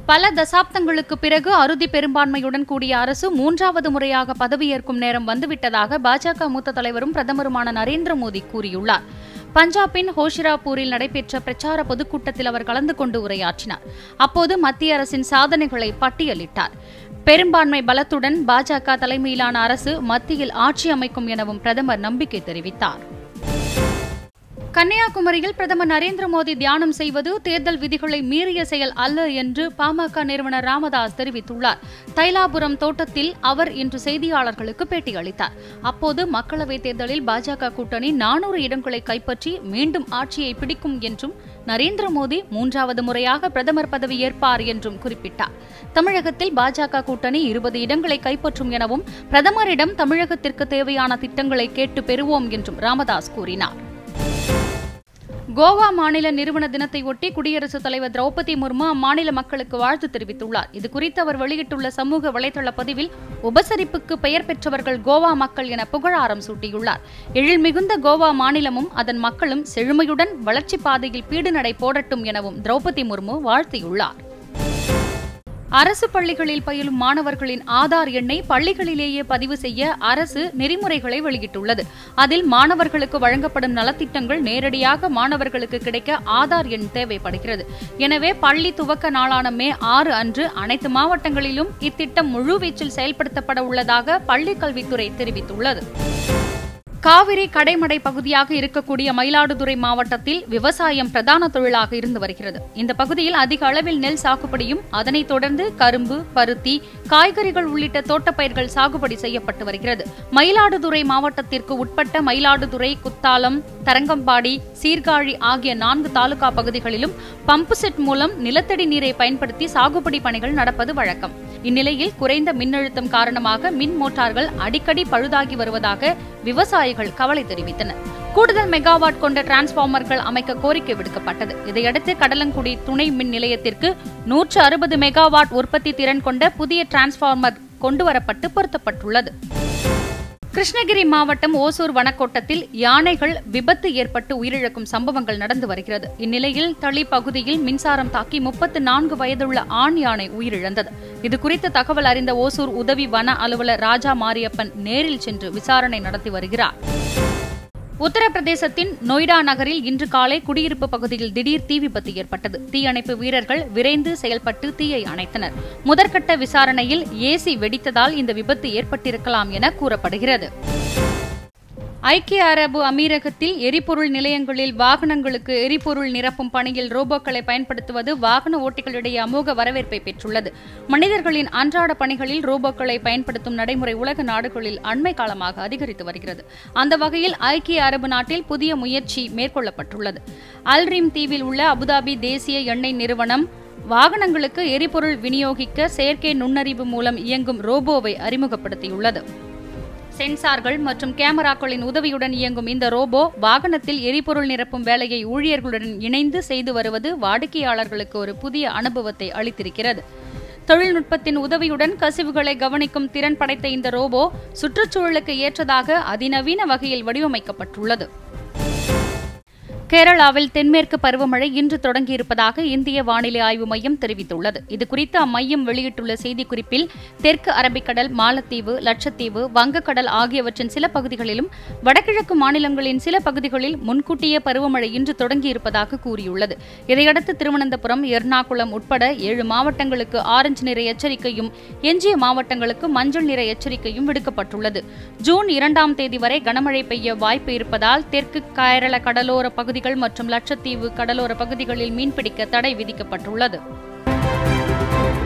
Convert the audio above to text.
பல தசாப்தங்களுக்கு பிறகு அறுதி பெரும்பான்மையுடன் கூடிய அரசு மூன்றாவது முறையாக பதவியேற்கும் நேரம் வந்துவிட்டதாக பாஜக மூத்த தலைவரும் பிரதமருமான நரேந்திர மோடி கூறியுள்ளார் பஞ்சாபின் ஹோஷிராபூரில் நடைபெற்ற பிரச்சார பொதுக்கூட்டத்தில் அவர் கலந்து கொண்டு உரையாற்றினார் அப்போது மத்திய அரசின் சாதனைகளை பட்டியலிட்டார் பெரும்பான்மை பலத்துடன் பாஜக தலைமையிலான அரசு மத்தியில் ஆட்சி அமைக்கும் எனவும் பிரதமர் நம்பிக்கை தெரிவித்தார் கன்னியாகுமரியில் பிரதமர் நரேந்திர மோடி தியானம் செய்வது தேர்தல் விதிகளை மீறிய செயல் அல்ல என்று பாமக நிறுவனர் ராமதாஸ் தெரிவித்துள்ளார் தைலாபுரம் தோட்டத்தில் அவர் இன்று செய்தியாளர்களுக்கு பேட்டியளித்தார் அப்போது மக்களவைத் தேர்தலில் பாஜக கூட்டணி நானூறு இடங்களை கைப்பற்றி மீண்டும் ஆட்சியை பிடிக்கும் என்றும் நரேந்திர மோடி மூன்றாவது முறையாக பிரதமர் பதவி ஏற்பார் என்றும் குறிப்பிட்டார் தமிழகத்தில் பாஜக கூட்டணி இருபது இடங்களை கைப்பற்றும் எனவும் பிரதமரிடம் தமிழகத்திற்கு தேவையான திட்டங்களை கேட்டு பெறுவோம் என்றும் ராமதாஸ் கூறினார் கோவா மாநில நிறுவன தினத்தை ஒட்டி குடியரசுத் தலைவர் திரௌபதி முர்மு அம்மாநில மக்களுக்கு வாழ்த்து தெரிவித்துள்ளார் இதுகுறித்து அவர் வெளியிட்டுள்ள சமூக வலைதள பதிவில் உபசரிப்புக்கு பெயர் பெற்றவர்கள் கோவா மக்கள் என புகழாரம் சூட்டியுள்ளார் எழில் மிகுந்த கோவா மாநிலமும் அதன் மக்களும் செழுமையுடன் வளர்ச்சி பாதையில் பீடுநடை போடட்டும் எனவும் திரௌபதி முர்மு வாழ்த்தியுள்ளார் அரசு பள்ளிகளில் பயிலும் மாணவர்களின் ஆதார் எண்ணை பள்ளிகளிலேயே பதிவு செய்ய அரசு நெறிமுறைகளை வெளியிட்டுள்ளது அதில் மாணவர்களுக்கு வழங்கப்படும் நலத்திட்டங்கள் நேரடியாக மாணவர்களுக்கு கிடைக்க ஆதார் எண் தேவைப்படுகிறது எனவே பள்ளி துவக்க நாளான மே ஆறு அன்று அனைத்து மாவட்டங்களிலும் இத்திட்டம் முழுவீச்சில் செயல்படுத்தப்பட உள்ளதாக பள்ளிக் கல்வித்துறை தெரிவித்துள்ளது காவிரி கடைமடை பகுதியாக இருக்கக்கூடிய மயிலாடுதுறை மாவட்டத்தில் விவசாயம் பிரதான தொழிலாக இருந்து வருகிறது இந்த பகுதியில் அதிக அளவில் நெல் சாகுபடியும் அதனைத் தொடர்ந்து கரும்பு பருத்தி காய்கறிகள் உள்ளிட்ட தோட்டப்பயிர்கள் சாகுபடி செய்யப்பட்டு வருகிறது மயிலாடுதுறை மாவட்டத்திற்கு உட்பட்ட மயிலாடுதுறை குத்தாலம் தரங்கம்பாடி சீர்காழி ஆகிய நான்கு தாலுகா பகுதிகளிலும் பம்பு செட் மூலம் நிலத்தடி நீரை பயன்படுத்தி சாகுபடி பணிகள் நடப்பது வழக்கம் இந்நிலையில் குறைந்த மின்னழுத்தம் காரணமாக மின் மோட்டார்கள் அடிக்கடி பழுதாகி வருவதாக விவசாயிகள் கவலை தெரிவித்தனர் கூடுதல் மெகாவாட் கொண்ட டிரான்ஸ்பார்மர்கள் அமைக்க கோரிக்கை விடுக்கப்பட்டது இதையடுத்து கடலங்குடி துணை மின் நிலையத்திற்கு நூற்று அறுபது மெகாவாட் உற்பத்தி திறன் கொண்ட புதிய டிரான்ஸ்பார்மர் கொண்டுவரப்பட்டு பொருத்தப்பட்டுள்ளது கிருஷ்ணகிரி மாவட்டம் ஓசூர் வனக்கோட்டத்தில் யானைகள் விபத்து ஏற்பட்டு உயிரிழக்கும் சம்பவங்கள் நடந்து வருகிறது இந்நிலையில் தளி பகுதியில் மின்சாரம் தாக்கி முப்பத்து நான்கு வயதுள்ள ஆண் யானை உயிரிழந்தது இதுகுறித்து தகவல் அறிந்த ஓசூர் உதவி வன அலுவலர் ராஜா மாரியப்பன் நேரில் சென்று விசாரணை நடத்தி வருகிறார் உத்தரப்பிரதேசத்தின் நொய்டா நகரில் இன்று காலை குடியிருப்பு பகுதியில் திடீர் தீ விபத்து ஏற்பட்டது தீயணைப்பு வீரர்கள் விரைந்து செயல்பட்டு தீயை அணைத்தனர் முதற்கட்ட விசாரணையில் ஏசி வெடித்ததால் இந்த விபத்து ஏற்பட்டிருக்கலாம் என கூறப்படுகிறது ஐக்கிய அரபு அமீரகத்தில் எரிபொருள் நிலையங்களில் வாகனங்களுக்கு எரிபொருள் நிரப்பும் பணியில் ரோபோக்களை பயன்படுத்துவது வாகன ஓட்டிகளிடையே அமோக வரவேற்பை பெற்றுள்ளது மனிதர்களின் அன்றாட பணிகளில் ரோபோக்களை பயன்படுத்தும் நடைமுறை உலக நாடுகளில் அண்மை காலமாக அதிகரித்து வருகிறது அந்த வகையில் ஐக்கிய அரபு நாட்டில் புதிய முயற்சி மேற்கொள்ளப்பட்டுள்ளது அல்ரீம் தீவில் உள்ள அபுதாபி தேசிய எண்ணெய் நிறுவனம் வாகனங்களுக்கு எரிபொருள் விநியோகிக்க செயற்கை நுண்ணறிவு மூலம் இயங்கும் ரோபோவை அறிமுகப்படுத்தியுள்ளது சென்சார்கள் மற்றும் கேமராக்களின் உதவியுடன் இயங்கும் இந்த ரோபோ வாகனத்தில் எரிபொருள் நிரப்பும் வேலையை ஊழியர்களுடன் இணைந்து செய்து வருவது வாடிக்கையாளர்களுக்கு ஒரு புதிய அனுபவத்தை அளித்திருக்கிறது தொழில்நுட்பத்தின் உதவியுடன் கசிவுகளை கவனிக்கும் திறன் படைத்த இந்த ரோபோ சுற்றுச்சூழலுக்கு ஏற்றதாக அதிநவீன வகையில் வடிவமைக்கப்பட்டுள்ளது கேரளாவில் தென்மேற்கு பருவமழை இன்று தொடங்கியிருப்பதாக இந்திய வானிலை ஆய்வு மையம் தெரிவித்துள்ளது இதுகுறித்து அம்மையம் வெளியிட்டுள்ள செய்திக்குறிப்பில் தெற்கு அரபிக்கடல் மாலத்தீவு லட்சத்தீவு வங்கக்கடல் ஆகியவற்றின் சில பகுதிகளிலும் வடகிழக்கு மாநிலங்களின் சில பகுதிகளில் முன்கூட்டியே பருவமழை இன்று தொடங்கியிருப்பதாக கூறியுள்ளது இதையடுத்து திருவனந்தபுரம் எர்ணாகுளம் உட்பட ஏழு மாவட்டங்களுக்கு ஆரஞ்சு நிற எச்சரிக்கையும் எஞ்சிய மாவட்டங்களுக்கு மஞ்சள் நிற எச்சரிக்கையும் விடுக்கப்பட்டுள்ளது ஜூன் இரண்டாம் தேதி வரை கனமழை பெய்ய வாய்ப்பு இருப்பதால் தெற்கு கேரள கடலோர பகுதிகள் மற்றும் லட்சத்தீவு கடலோர பகுதிகளில் மீன்பிடிக்க தடை விதிக்கப்பட்டுள்ளது